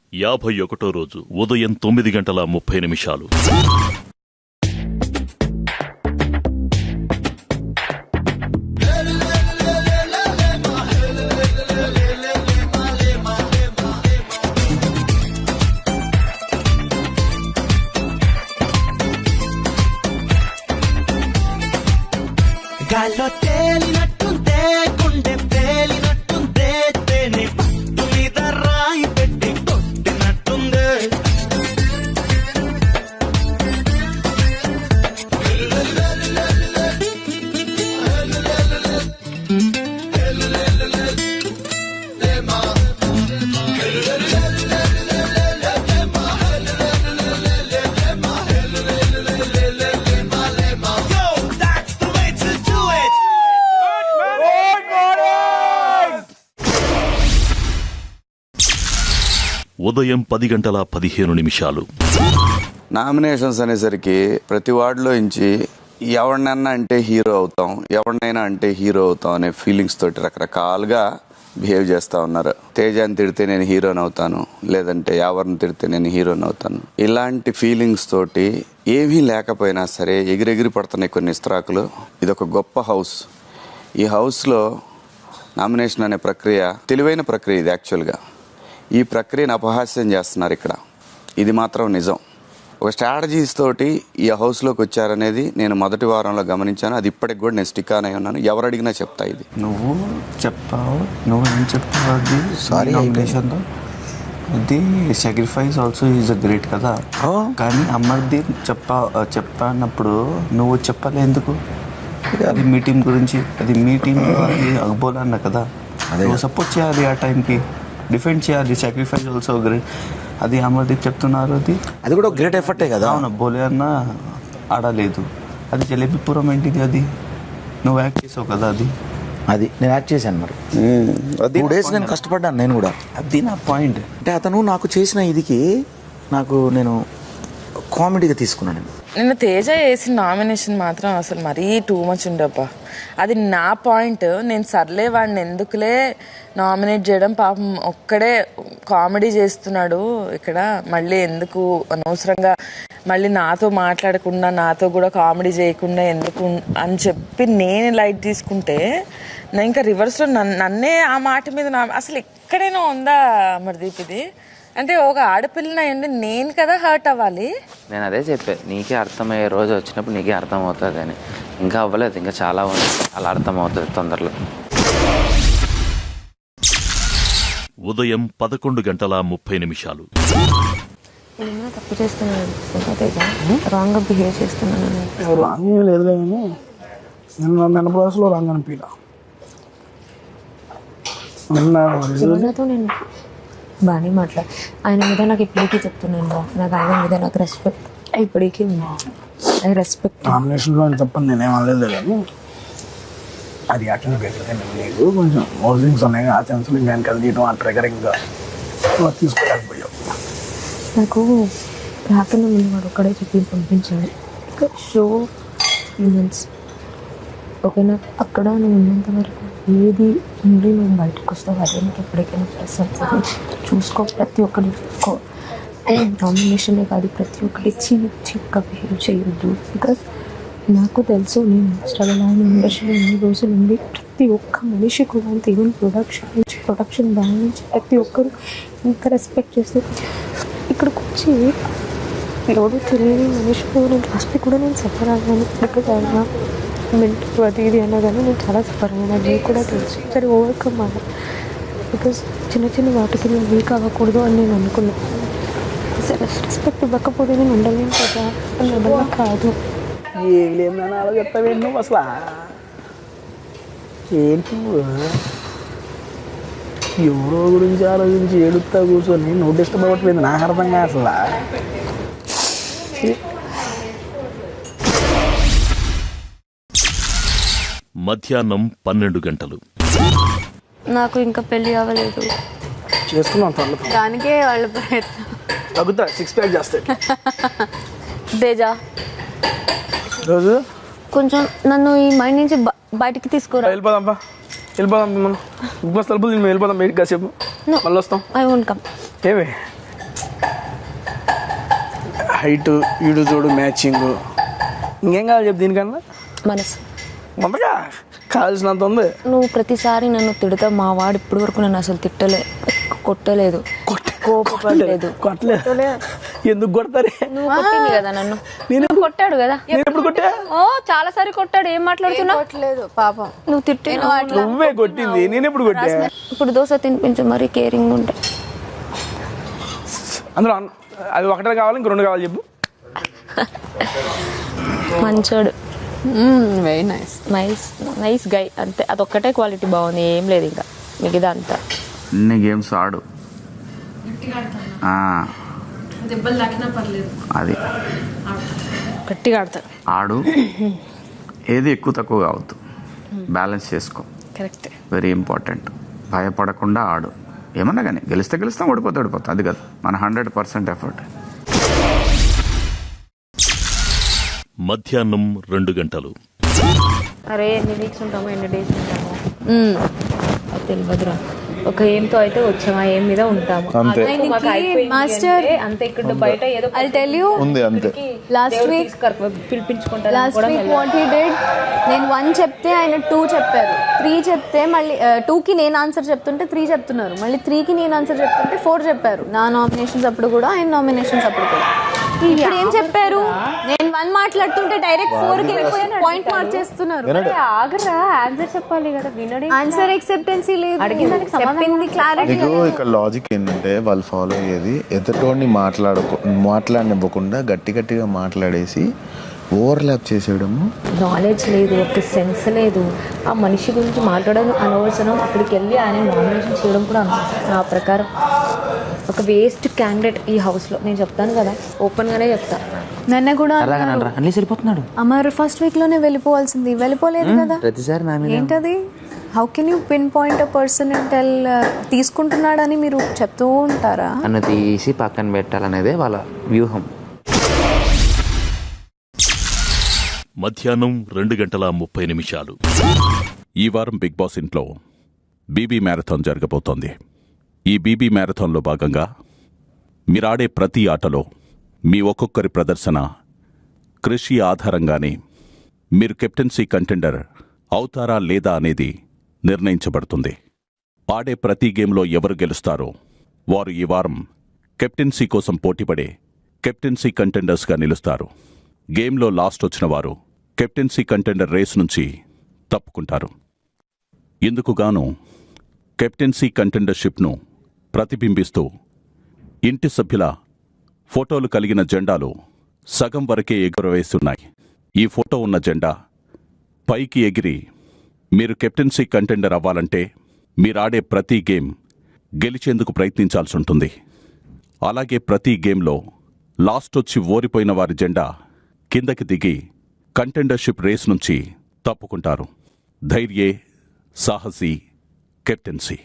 యాభై ఒకటో రోజు ఉదయం తొమ్మిది గంటల ముప్పై నిమిషాలు గాల్లో తేలినట్టుందే గుండె తేలినట్టుందే తేనె పట్టు మీద రాయి పెట్టి కొట్టినట్టుందే Yo, that's the way to do it. ఉదయం పది గంటల పదిహేను నిమిషాలు నామినేషన్స్ అనేసరికి ప్రతి వార్డులో నుంచి ఎవరినన్నా అంటే హీరో అవుతాం ఎవరినైనా అంటే హీరో అవుతాం అనే ఫీలింగ్స్ తోటి రకరకాలుగా బిహేవ్ చేస్తూ ఉన్నారు తేజాన్ని తిడితే నేను హీరోని అవుతాను లేదంటే ఎవరిని తిడితే నేను హీరోని అవుతాను ఇలాంటి ఫీలింగ్స్ తోటి ఏమీ లేకపోయినా సరే ఎగిరెగిరి పడుతున్నాయి కొన్ని ఇస్త్రాకులు ఇది ఒక గొప్ప హౌస్ ఈ హౌస్లో నామినేషన్ అనే ప్రక్రియ తెలివైన ప్రక్రియ ఇది యాక్చువల్గా ఈ ప్రక్రియను అపహాస్యం చేస్తున్నారు ఇక్కడ ఇది మాత్రం నిజం ఒక స్ట్రాటజీస్ తోటి ఈ హౌస్లోకి వచ్చారనేది నేను మొదటి వారంలో గమనించాను అది ఇప్పటికి కూడా నేను స్టిక్ అనే ఉన్నాను ఎవరు అడిగినా చెప్తా ఇది నువ్వు చెప్పావు నువ్వు ఏం చెప్తావు అది Sorry, నామినేషన్లో ఇది sacrifice also is a great కదా కానీ అమర్దీప్ చెప్పా చెప్పానప్పుడు నువ్వు చెప్పలే ఎందుకు అది మీ టీం గురించి అది మీ టీం అది అక్బోల్ అన్న కదా నువ్వు సపోర్ట్ చేయాలి ఆ టైంకి డిఫెండ్ చేయాలి సాక్రిఫైస్ ఆల్సో గ్రేట్ అది అమర్దీప్ చెప్తున్నారు అది అది కూడా గ్రేట్ ఎఫర్టే కదా అవును బోలే అన్న ఆడలేదు అది జలేబీపురం ఏంటిది అది నువ్వు యాక్ట్ చేసావు కదా అది అది నేను యాక్ట్ చేశాను మరి టూ డేస్ నేను కష్టపడ్డాను నేను కూడా అది నా పాయింట్ అంటే అతను నాకు చేసిన ఇదికి నాకు నేను కామెడీగా తీసుకున్నాను నేను నిన్న తేజ వేసిన నామినేషన్ మాత్రం అసలు మరీ టూ మచ్ ఉండబ్బా అది నా పాయింట్ నేను సర్లే వాడిని ఎందుకులే నామినేట్ చేయడం పాపం ఒక్కడే కామెడీ చేస్తున్నాడు ఇక్కడ మళ్ళీ ఎందుకు అనవసరంగా మళ్ళీ నాతో మాట్లాడకుండా నాతో కూడా కామెడీ చేయకుండా ఎందుకు అని చెప్పి నేను లైట్ తీసుకుంటే నా ఇంకా రివర్స్లో నన్నే ఆ మాట మీద నా అసలు ఎక్కడైనా ఉందా అమర్దీప్ ఇది అంటే ఒక ఆడపిల్లన ఏంటి నేను కదా హర్ట్ అవ్వాలి నేను అదే చెప్పా నీకే అర్థమయ్యే రోజు వచ్చినప్పుడు నీకే అర్థం అవుతుంది అని ఇంకా అవ్వలేదు ఇంకా చాలా ఉంది అలా అర్థం అవుతుంది తొందరలో ఉదయం పదకొండు గంటల ముప్పై నిమిషాలు ఏమైనా తప్పు చేస్తున్నాను అనిపిస్తుందా తేజ రాంగ్గా బిహేవ్ చేస్తున్నాను అనిపిస్తుందా? రాంగ్ ఏం లేదులే కానీ నిన్న నిన్న ప్రాసెస్లో రాంగ్ అనిపించలే నిన్న శివన్నతో నేను బాగానే మాట్లాడు ఆయన మీద నాకు ఇప్పటికీ చెప్తున్నాను రా. నాకు ఆయన మీద నాకు రెస్పెక్ట్ ఇప్పటికీ ఉంది ఐ రెస్పెక్ట్ నామినేషన్లో అని చెప్పని నేనేం అనలేదు కానీ అది యాక్చువల్లీ బేసిక్గా నేను నీకు కొంచెం మోజింగ్స్ ఉన్నాయి ఆ ఛాన్స్లో నేను కలియటం ఆ ట్రిగరింగ్గా తీసుకోలేకపోయావు నాకు రాకన్న ముందు వాడు ఒక్కడే చెప్పి పంపించాడు షో మూమెంట్స్ ఓకేనా అక్కడ నువ్వు ఉన్నంత వరకు ఏది నుండి నువ్వు బయటకు వస్తావు అదే నీకు ఎప్పటికైనా ప్లస్ అవుతుంది చూసుకో ప్రతి ఒక్కటి చూసుకో నామినేషనే కాదు ప్రతి ఒక్కటి చీప్ చీప్గా బిహేవ్ చేయొద్దు బికాస్ నాకు తెలుసు నేను స్ట్రగల్ అయిన ఇండస్ట్రీలో ఎన్ని రోజులు ఉంది ప్రతి ఒక్క మనిషి కూడా అంతే ఈవెన్ ప్రొడక్షన్ నుంచి ప్రొడక్షన్ బ్యాన్ నుంచి ప్రతి ఒక్కరు ఇంత రెస్పెక్ట్ చేస్తూ ఇక్కడికి వచ్చి ఎవరు తెలియని మనిషి కూడా నేను లాస్ట్ కూడా నేను సఫర్ అయ్యాను బికాజ్ ఆయన మెంటల్ అది ఇది అన్నా కానీ నేను చాలా సఫర్ అయ్యాను అది నీకు కూడా తెలుసు సరే ఓవర్కమ్ అవ్వాలి బికాజ్ చిన్న చిన్న వాటికి నేను వీక్ అవ్వకూడదు అని నేను అనుకున్నాను సరే రెస్పెక్ట్ ఇవ్వకపోతే నేను ఉండలేను కదా అని వల్ల కాదు ఏం లేదు నాన్న అలా చెప్తావేంటి నువ్వు అసలు ఏంటి నువ్వు? ఎవరో గురించి ఆలోచించి ఏడుస్తా కూర్చొని నువ్వు డిస్టర్బ్ అవ్వట్లేదు నాకు అర్థం కాదు అసలు ఛీ. మధ్యాహ్నం పన్నెండు గంటలు నాకు ఇంకా పెళ్లి అవ్వలేదు చేసుకున్నాం త్వరలో దానికే వాళ్ళ ప్రయత్నం తగ్గుతా సిక్స్ ప్యాక్ చేస్తాయి తేజా రోజు కొంచెం నన్ను ఈ మైండ్ నుంచి బ- బయటికి తీసుకురా వెళ్ళిపోదాంపా వెళ్ళిపోదాం మనం బిగ్ బాస్ తలుపులు మేము వెళ్ళిపోదాం బయటికి కాసేపు No. మళ్ళీ వస్తాం ఐ వోంట్ కమ్ ఏమి హైట్ ఈడు చూడు మ్యాచింగ్ ఇంకేం కావాలి చెప్పు దీనికన్నా మనసు ఉందగా కావాల్సినంత ఉంది నువ్వు ప్రతిసారి నన్ను తిడతావు మా వాడు ఇప్పటి వరకు నన్ను అసలు తిట్టలే కొట్టలేదు కోపపడలేదు కొట్టలేదు ఎందుకు కొడతారే నువ్వు కొట్టింది కదా నన్ను నేను నువ్వు కొట్టాడు కదా నేను ఎప్పుడు కొట్టా ఓ చాలా సారి కొట్టాడు ఏం మాట్లాడుతున్నావు కొట్టలేదు పాపం నువ్వు తిట్టి నువ్వే కొట్టింది నేను ఎప్పుడు కొట్టా ఇప్పుడు దోశ తినిపించు మరీ కేరింగ్ ఉంటే అందులో అన్న- అది ఒకటే కావాలి ఇంక రెండు కావాలి చెప్పు మంచోడు very nice nice nice guy అంతే అదొక్కటే క్వాలిటీ బాగుంది ఏం లేదు ఇంకా మిగతా అంతా అన్ని గేమ్స్ ఆడు ఆ, దెబ్బలు తాకినా పర్లేదు అది గట్టిగా ఆడతారు ఆడు ఏది ఎక్కువ తక్కువ కావద్దు బ్యాలెన్స్ చేసుకో కరెక్ట్ వెరీ ఇంపార్టెంట్ భయపడకుండా ఆడు ఏమన్నా కానీ గెలిస్తే గెలుస్తాం ఓడిపోతే ఓడిపోతాం అది కదా మన హండ్రెడ్ పర్సెంట్ ఎఫర్ట్ మధ్యాహ్నం రెండు గంటలు అరే ఎన్ని వీక్స్ ఉంటామో ఎన్ని డేస్ ఉంటామో అది తెలియదురా ఒక ఏంతో అయితే వచ్చామా ఏం మీద ఉంటాము అంతే. అదే మాకు అయిపోయింది మాస్టర్ అంటే అంతే ఇక్కడ బయట ఏదో I'll tell you, ఉంది అంతే లాస్ట్ దేవుడు వీక్ తీసుకురా- పిలిపించుకుంటారు last week what he did నేను వన్ చెప్తే ఆయన టూ చెప్పారు త్రీ చెప్తే మళ్ళీ టూకి నేను ఆన్సర్ చెప్తుంటే త్రీ చెప్తున్నారు మళ్ళీ త్రీకి నేను ఆన్సర్ చెప్తుంటే ఫోర్ చెప్పారు నా నామినేషన్స్ అప్పుడు కూడా ఆయన నామినేషన్స్ అప్పుడు కూడా ఇప్పుడు ఏం చెప్పారు నేను వన్ మాట్లాడుతుంటే డైరెక్ట్ ఫోర్ కి పాయింట్ మార్చేస్తున్నారు వినడు. ఆగరా ఆన్సర్ చెప్పాలి కదా వినడే ఆన్సర్ ఎక్సెప్టెన్సీ లేదు అడిగిన దానికి సమాధానం చెప్పింది క్లారిటీ నీకు ఇక్కడ లాజిక్ ఏంటంటే వాళ్ళు ఫాలో అయ్యేది ఎదుటోడిని మాట్లాడకు మాట్లాడనివ్వకుండా గట్టి గట్టిగా మాట్లాడేసి ఓవర్లాప్ చేసేయడము నాలెడ్జ్ లేదు ఒక సెన్స్ లేదు ఆ మనిషి గురించి మాట్లాడడం అనవసరం అక్కడికి వెళ్ళి ఆయన నామినేషన్ చేయడం కూడా అనవసరం నా ప్రకారం ఒక వేస్ట్ క్యాండిడేట్ ఈ హౌస్లో నేను చెప్తాను కదా ఓపెన్గానే చెప్తా నన్ను కూడా అలాగా నన్ను అన్ని వెళ్ళిపోతున్నాడు అమర్ ఫస్ట్ వీక్ లోనే వెళ్ళిపోవాల్సింది వెళ్ళిపోలేదు కదా ప్రతిసారి నా మీద ఏంటది how can you pinpoint a person and tell తీసుకుంటున్నాడని మీరు చెప్తూ ఉంటారా నన్ను తీసి పక్కన పెట్టాలనేదే వాళ్ళ వ్యూహం మధ్యాహ్నం రెండు గంటల ముప్పై నిమిషాలు ఈ వారం బిగ్ బాస్ ఇంట్లో బీబీ మ్యారథాన్ జరగబోతోంది ఈ బీబీ మ్యారథాన్లో భాగంగా మీరాడే ప్రతి ఆటలో మీ ఒక్కొక్కరి ప్రదర్శన కృషి ఆధారంగానే మీరు కెప్టెన్సీ కంటెండర్ అవుతారా లేదా అనేది నిర్ణయించబడుతుంది ఆడే ప్రతి గేమ్లో ఎవరు గెలుస్తారో వారు ఈ వారం కెప్టెన్సీ కోసం పోటీపడే కెప్టెన్సీ కంటెండర్స్గా నిలుస్తారు గేమ్లో లాస్ట్ వచ్చిన వారు కెప్టెన్సీ కంటెండర్ రేస్ నుంచి తప్పుకుంటారు ఇందుకుగాను కెప్టెన్సీ కంటెండర్షిప్ను ప్రతిబింబిస్తూ ఇంటి సభ్యుల ఫోటోలు కలిగిన జెండాలు సగం వరకే ఎగురవేస్తున్నాయి ఈ ఫోటో ఉన్న జెండా పైకి ఎగిరి మీరు కెప్టెన్సీ కంటెండర్ అవ్వాలంటే మీరాడే ప్రతి గేమ్ గెలిచేందుకు ప్రయత్నించాల్సి ఉంటుంది అలాగే ప్రతి గేమ్లో లాస్ట్ వచ్చి ఓడిపోయిన వారి జెండా కిందకి దిగి కంటెండర్షిప్ రేస్ నుంచి తప్పుకుంటారు ధైర్యే సాహసి captaincy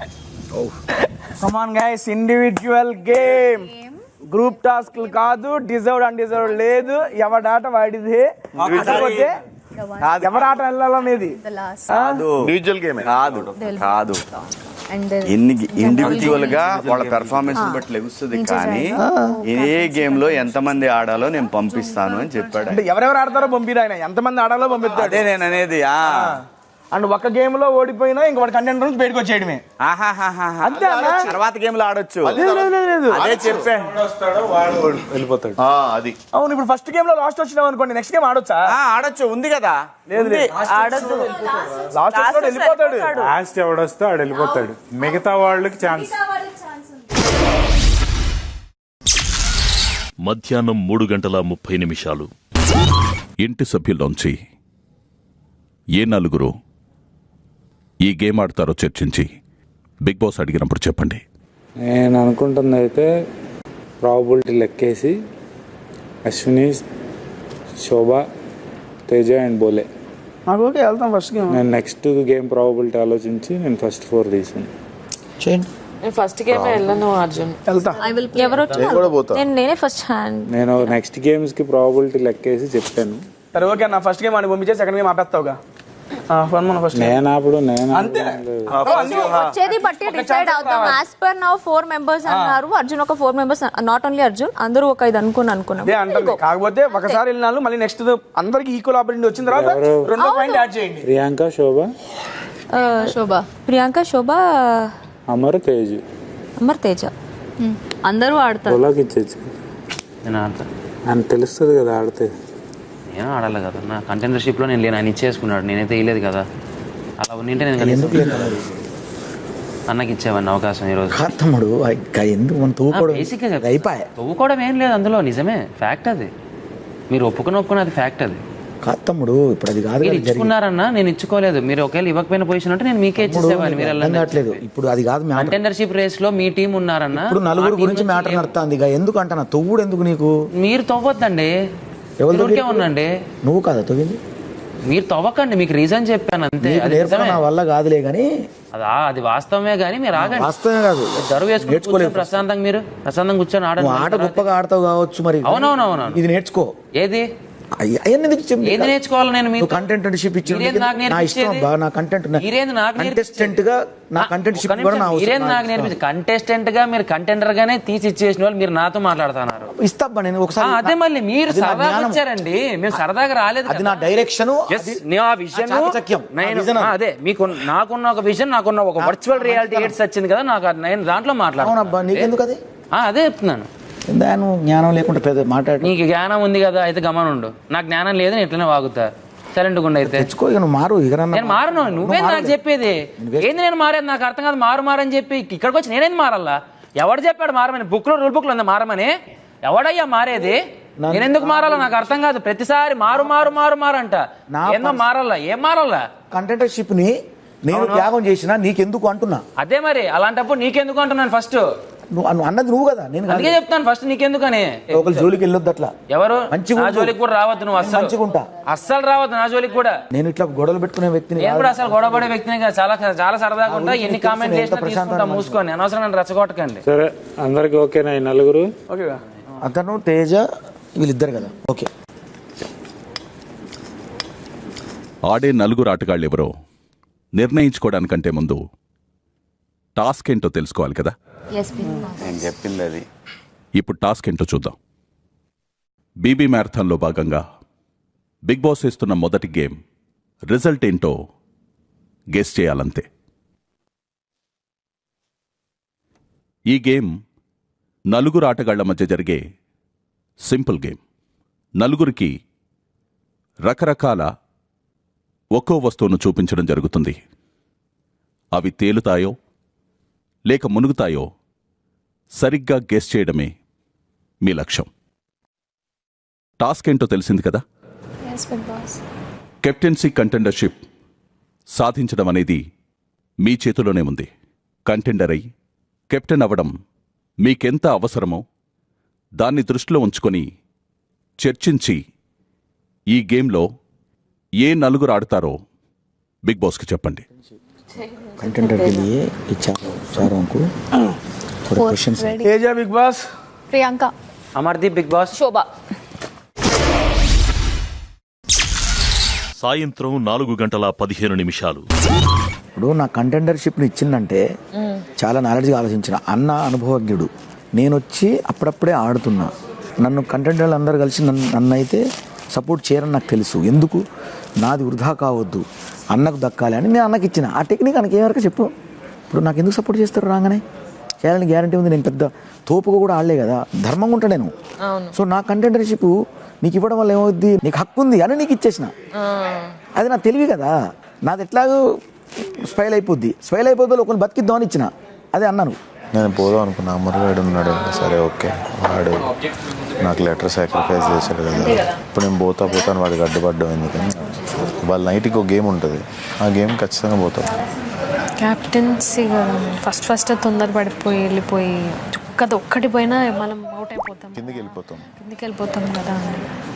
come on guys individual game group task కాదు డిజర్వ్డ్ అన్డిజర్వ్డ్ లేదు ఎవరి ఆట వాడిది కాకపోతే ఎవరి ఆట వెళ్ళాలనేది కాదు ఇండివిజువల్ గేమ్ కాదు కాదు అండ్ ఎన్ని ఇండివిజువల్ గా వాళ్ళ పెర్ఫార్మెన్స్ బట్టి లెగుస్తుంది కానీ ఏ గేమ్ లో ఎంత మంది ఆడాలో నేను పంపిస్తాను అని చెప్పాడు అంటే ఎవరెవరు ఆడతారో పంపిరు ఆయన ఎంతమంది ఆడాలో పంపిస్తాడు అదే నేను అనేది ఆ. అండ్ ఒక గేమ్ లో ఓడిపోయినా ఇంక వాడి కంటెంట్ నుంచి బయటకు వచ్చేయడమే ఆహాహాహా. అంతే అన్న. తర్వాత గేమ్ లో ఆడొచ్చు లేదు, లేదు, లేదు, లేదు. అదే చెప్పే వెళ్ళిపోతాడు అది అవును ఇప్పుడు ఫస్ట్ గేమ్ లో లాస్ట్ వచ్చినాం అనుకోండి నెక్స్ట్ గేమ్ ఆడొచ్చా ఆ, ఆడొచ్చు ఉంది కదా లేదు ఉంది. ఆడొద్దు లాస్ట్ వచ్చినోడు వెళ్ళిపోతాడు లాస్ట్ ఎవడొస్తే ఆడు వెళ్ళిపోతాడు మిగతా వాళ్ళకి ఛాన్స్ మధ్యాహ్నం మూడు గంటల ముప్పై నిమిషాలు ఇంటి సభ్యుల్లోంచి ఏ నలుగురు ఈ గేమ్ ఆడతారో చర్చించి బిగ్ బాస్ అడిగినప్పుడు చెప్పండి నేను అనుకుంటుంది అయితే ప్రాబిలిటీ లెక్కేసి అశ్విని శోభ తేజ అండ్ బోలే నాకు ఓకే వెళ్తాం ఫస్ట్ గేమ్ నేను నెక్స్ట్ గేమ్ ప్రాబిలిటీ ఆలోచించి నేను ఫస్ట్ ఫోర్ తీసాను చేయండి నేను ఫస్ట్ గేమ్ వెళ్ళను అర్జున్ వెళ్తా ఎవరు నేను కూడా పోతా. నేను నేనే ఫస్ట్ హ్యాండ్ నేను నెక్స్ట్ గేమ్స్ కి ప్రాబిలిటీ లెక్కేసి చెప్పాను సరే ఓకే నా ఫస్ట్ గేమ్ అని పంపించే సెకండ్ గేమ్ ఆపేస్తావుగా నేను అప్పుడు నేను అంతే వచ్చేది బట్టి డిసైడ్ అవుతాం as per now four members అన్నారు అర్జున్ ఒక four members not only Arjun అందరూ ఒక ఇది అనుకుని అనుకున్నాం అదే అంటుంది కాకపోతే ఒకసారి వెళ్ళినాను మళ్ళీ నెక్స్ట్ అందరికి ఈక్వల్ ఆపర్చునిటీ వచ్చిన తర్వాత రెండో పాయింట్ యాడ్ చేయండి ప్రియాంక శోభ శోభ ప్రియాంక శోభ అమర్ తేజ్ అమర్ తేజ అందరూ ఆడతారు పొలాకి ఇచ్చేచ్చు నేను ఆడతా అని తెలుస్తుంది కదా ఆడితే నేను ఆడాలి కదా నా కంటెండర్షిప్లో నేను లేను ఆయన ఇచ్చేసుకున్నాడు నేనైతే వేయలేదు కదా అలా ఉన్నింటే నేను కనీసం ఎందుకు లేదు అన్నకి ఇచ్చేవాడిని అవకాశం ఈరోజు కాదు తమ్ముడు ఇంకా ఎందుకు మన తూకోడు బేసిక్గా అయిపోయా తవ్వుకోవడం ఏం లేదు అందులో నిజమే ఫ్యాక్ట్ అది మీరు ఒప్పుకుని ఒప్పుకుని అది ఫ్యాక్ట్ అది కాదు తమ్ముడు ఇప్పుడు అది కాదు మీరు కదా జరిగింది. ఇచ్చుకున్నారన్నా నేను ఇచ్చుకోలేదు మీరు ఒకవేళ ఇవ్వకపోయిన పొజిషన్ అంటే నేను మీకే తమ్ముడు, ఇచ్చేసేవాడిని మీరు నీకు అర్థం కావట్లేదు ఇప్పుడు అది కాదు మ్యాటర్ కంటెండర్షిప్ రేస్ లో మీ టీం ఉన్నారన్నా ఇప్పుడు నలుగురు ఆ team గురించి నుంచి మ్యాటర్ నడుస్తుంది ఇక ఎందుకు అంటున్నా తొవ్వుడు ఎందుకు నీకు మీరు తవ్వద్దండి ఎవరు మీరు ఊరికే తవ్విరు? ఉండండి నువ్వు కదా తొవ్వింది మీరు తవ్వకండి మీకు రీజన్ చెప్పాను అంతే నీకు అది నేర్పడం నిజమే నా వల్ల కాదులే కానీ అది ఆ- అది వాస్తవమే కానీ మీరు ఆగండి వాస్తవమే కాదు దరువు వేసుకుని నేర్చుకోలేదు కూర్చొని ప్రశాంతంగా మీరు ప్రశాంతంగా కూర్చొని ఆడండి నువ్వు ఆట గొప్పగా ఆడతావు కావచ్చు మరి అవునవునవునవును. ఇది నేర్చుకో ఏది అయ్య- అయ్యన్ని ఎందుకు చెప్పు? ఏది నేర్చుకోవాలి నేను మీకు? నువ్వు కంటెంట్ షిప్ ఇచ్చి మీరేంది నాకు నా ఇష్టం నేర్పించేది? అబ్బా నా కంటెంట్ మీరేంది నాకు కంటెస్టెంట్ గా నా కంటెంట్ షిప్ కూడా నా మీరేం అవసరం నాకు నేర్పించి కంటెస్టెంట్ గా మీరు కంటెండర్ గానే తీసి ఇచ్చేసిన వాళ్ళు మీరు నాతో మాట్లాడుతున్నారు ఇస్తాబ్బా నేను ఒకసారి ఆ, అదే మళ్ళీ మీరు అది నా సరదాగా జ్ఞానం. వచ్చారండి మేము సరదాగా రాలేదు అది నా డైరెక్షన్ Yes, నేను ఆ విజన్ నా చాకచక్యం, నా నేను vision అది. ఆ, అదే మీకు నాకున్న ఒక విజన్ నాకున్న ఒక వర్చువల్ రియాలిటీ ఎయిడ్స్ వచ్చింది కదా నాకు అది నేను దాంట్లో అవునబ్బా మాట్లాడుతున్నాను నీకెందుకు అది ఆ, అదే చెప్తున్నాను ఇందా నువ్వు జ్ఞానం లేకుండా పెద్ద మాట్లాడు నీకు జ్ఞానం ఉంది కదా అయితే గమనుండు నాకు జ్ఞానం లేదు నేను ఇట్లనే వాగుతా సైలెంట్ గుండా అయితే తెచ్చుకో ఇక నువ్వు మారు ఇక నేను మారను నువ్వే నాకు చెప్పేది ఏంది నేను మారేది నాకు అర్థం కాదు మారు మారని చెప్పి ఇక్కడికి వచ్చి నేనేది మారల్లా ఎవడు చెప్పాడు మారమని బుక్ లో రూల్ బుక్ లో ఉంది మారమని ఎవడయ్యా మారేది నేను ఎందుకు మారాలా నాకు అర్థం కాదు ప్రతిసారి మారు మారు మారు మారు అంట ఏందో మారాలా ఏం మారాలా కంటెంట్ షిప్ ని నేను త్యాగం చేసిన నీకెందుకు అంటున్నా అదే మరి అలాంటప్పుడు నీకెందుకు అంటున్నాను ఫస్ట్ నువ్వు నువ్వు అన్నది నువ్వు కదా నేను కాదు. అందుకే చెప్తాను ఫస్ట్ నీకెందుకని ఒకరి జోలికి వెళ్ళొద్దు అట్లా ఎవరు మంచిగా నా ఉండు. జోలికి కూడా రావద్దు నువ్వు అస్సలు మంచిగుంటా అస్సలు రావద్దు నా జోలికి కూడా నేను ఇట్లా గొడవలు పెట్టుకునే వ్యక్తిని నేను కాదు. కూడా అసలు గొడవపడే వ్యక్తిని కాదు. చాలా చాలా సరదాగా ఉంటా ఊరికి ఎన్ని తెలుసు కామెంట్ నేను ఎంత చేసినా తీసుకుంటా ప్రశాంతంగా మూసుకొని అనవసరం నన్ను రెచ్చగొట్టకండి సరే అందరికి ఓకేనా ఈ నలుగురు ఓకే అతను తేజ వీళ్ళిద్దరు కదా ఓకే ఆడే నలుగురు ఆటగాళ్ళెవరో నిర్ణయించుకోవడానికంటే ముందు టాస్క్ ఏంటో తెలుసుకోవాలి కదా నేను చెప్పింది అది ఇప్పుడు టాస్క్ ఏంటో చూద్దాం బీబీ మ్యారథాన్లో భాగంగా బిగ్ బాస్ ఇస్తున్న మొదటి గేమ్ రిజల్ట్ ఏంటో గెస్ చేయాలంతే ఈ గేమ్ నలుగురు ఆటగాళ్ల మధ్య జరిగే సింపుల్ గేమ్ నలుగురికి రకరకాల ఒక్కో వస్తువును చూపించడం జరుగుతుంది అవి తేలుతాయో లేక మునుగుతాయో సరిగ్గా గెస్ చేయడమే మీ లక్ష్యం టాస్క్ ఏంటో తెలిసింది కదా కెప్టెన్సీ కంటెండర్షిప్ సాధించడం అనేది మీ చేతిలోనే ఉంది కంటెండర్ అయి కెప్టెన్ అవ్వడం మీకెంత అవసరమో దాన్ని దృష్టిలో ఉంచుకొని చర్చించి ఈ గేమ్లో ఏ నలుగురు ఆడతారో బిగ్ బాస్కి చెప్పండి कंटेंट के लिए इच्छा चार को थोड़े question Teja Bigg Boss Priyanka Amardeep Bigg Boss Shobha సాయంత్రం నాలుగు గంటల పదిహేను నిమిషాలు ఇప్పుడు నా కంటెండర్షిప్ని ఇచ్చిందంటే చాలా నాలెడ్జ్గా ఆలోచించిన అన్న అనుభవజ్ఞుడు నేను వచ్చి అప్పుడప్పుడే ఆడుతున్నా నన్ను కంటెండర్లు అందరు కలిసి నన్ను నన్ను అయితే సపోర్ట్ చేయరని నాకు తెలుసు ఎందుకు నాది వృధా కావద్దు అన్నకు దక్కాలి అని నేను అన్నకి ఇచ్చిన ఆ టెక్నిక్ అన్నకి ఏమరకు చెప్పు ఇప్పుడు నాకు ఎందుకు సపోర్ట్ చేస్తారు రాగానే చేయాలని గ్యారంటీ ఉంది నేను పెద్ద తోపుగా కూడా ఆడలే కదా ధర్మంగా ఉంటా నేను అవును సో నా కంటెండర్షిప్ నీకు ఇవ్వడం వల్ల ఏమవుద్ది నీకు హక్కు ఉంది అని నీకు ఇచ్చేసిన అది నా తెలివి కదా నాది ఎట్లాగో స్పైల్ అయిపోద్ది స్పైల్ అయిపోద్ది ఒకరిని బతికిద్దామని ఇచ్చిన అదే అన్నాను నేను పోదాం అనుకున్నా అమర్వాడు ఉన్నాడు సరే ఓకే వాడు నాకు లెటర్ సాక్రిఫైస్ చేశాడు కదా ఇప్పుడు నేను పోతా పోతాను వాడికి అడ్డుపడ్డం ఎందుకని వాళ్ళ నైట్కి ఒక గేమ్ ఉంటుంది ఆ గేమ్ ఖచ్చితంగా పోతాం క్యాప్టెన్సీ కదా ఫస్ట్ ఫస్ట్ తొందర పడిపోయి వెళ్ళిపోయి చుక్కది ఒక్కటి పోయినా మనం అవుట్ అయిపోతాం కిందికి వెళ్ళిపోతాం కిందికి వెళ్ళిపోతాం కదా